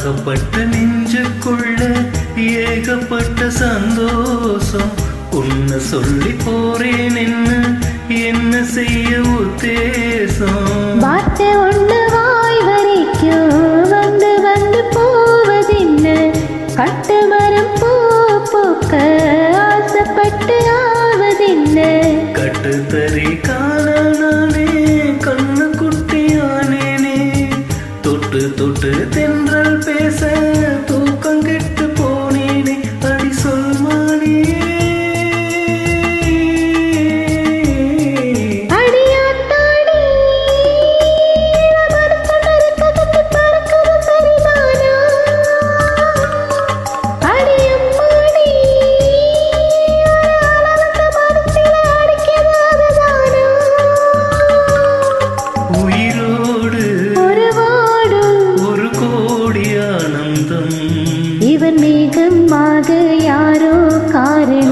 ஆசைப்பட்ட நெஞ்சுக்குள்ள ஏகப்பட்ட சந்தோஷம் உன்னை சொல்லி போறேன் என்ன என்ன செய்ய உத்தேசம் வார்த்தை ஒண்ணு வாய் வரைக்கும் வந்து வந்து போவதென்ன கட்டு மரம் பூ பூக்க ஆசைப்பட்டு ஆவதென்ன கட்டுத்தறி காணானே கண்ணு குட்டியானேனே தொட்டு தொட்டு தென்றல் பேச தூக்கம் கெட்டு போனேனே அடி சொல்மானே அடியாத்தாடி மறுக்க மறுக்க கட்டி பறக்கிறது சரிதானா அடியம்மாடி ஒரு அளவுக்கு மனசில அடிக்கிறதானா உயிரோடு ஒரு வாடும் ஒரு கோடி ஆனந்தம் இவன் மேகமாக யாரோ காரணம்